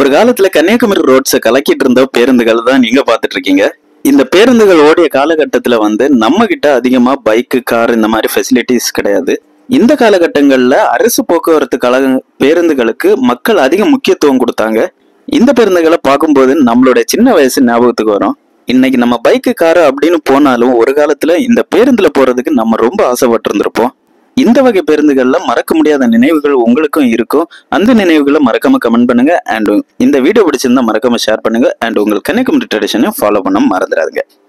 ஒரு காலத்துல கன்னியாகுமரி ரோட்ஸை கலக்கிட்டு இருந்த பேருந்துகள் தான் நீங்க பாத்துட்டு இருக்கீங்க இந்த பேருந்துகள் ஓடிய காலகட்டத்துல வந்து நம்ம கிட்ட அதிகமா பைக்கு கார் இந்த மாதிரி ஃபெசிலிட்டிஸ் கிடையாது இந்த காலகட்டங்கள்ல அரசு போக்குவரத்து கழக பேருந்துகளுக்கு மக்கள் அதிக முக்கியத்துவம் கொடுத்தாங்க இந்த பேருந்துகளை பார்க்கும்போது நம்மளுடைய சின்ன வயசு ஞாபகத்துக்கு வரும் இன்னைக்கு நம்ம பைக்கு காரு அப்படின்னு போனாலும் ஒரு காலத்துல இந்த பேருந்துல போறதுக்கு நம்ம ரொம்ப ஆசைப்பட்டு இருந்திருப்போம் இந்த வகை பேருந்துகள்ல மறக்க முடியாத நினைவுகள் உங்களுக்கும் இருக்கும் அந்த நினைவுகளை மறக்காம கமெண்ட் பண்ணுங்க அண்ட் இந்த வீடியோ பிடிச்சிருந்தா மறக்காம ஷேர் பண்ணுங்க அண்ட் உங்கள் கன்னியாகுமரி ட்ரெடிஷனை ஃபாலோ பண்ண மறந்துடாதுங்க